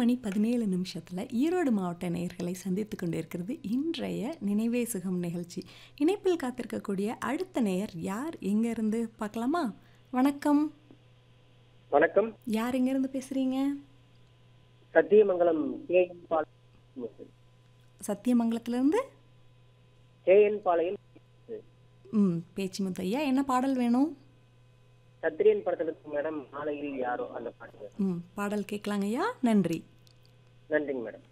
மணி பதினேழு நிமிஷத்தில் ஈரோடு மாவட்ட நேயர்களை சந்தித்து கொண்டிருக்கிறது இன்றைய நினைவே சுகம் நிகழ்ச்சி இணைப்பில் காத்திருக்கக்கூடிய அடுத்த நேயர் யார் எங்கேருந்து பார்க்கலாமா வணக்கம் வணக்கம் யார் எங்கேருந்து பேசுகிறீங்க சத்தியமங்கலம் கேஎன் பாளையம் சத்தியமங்கலத்திலேருந்து கேஎன் பாளையம் ம் பேச்சு முத்தையா என்ன பாடல் வேணும் சத்திரியன் படத்துல இருக்கு மேடம் மாலையில் யாரோ அந்த பாட்டு ம் பாடல் கேட்கலாங்கய்யா நன்றி நன்றிங்க மேடம்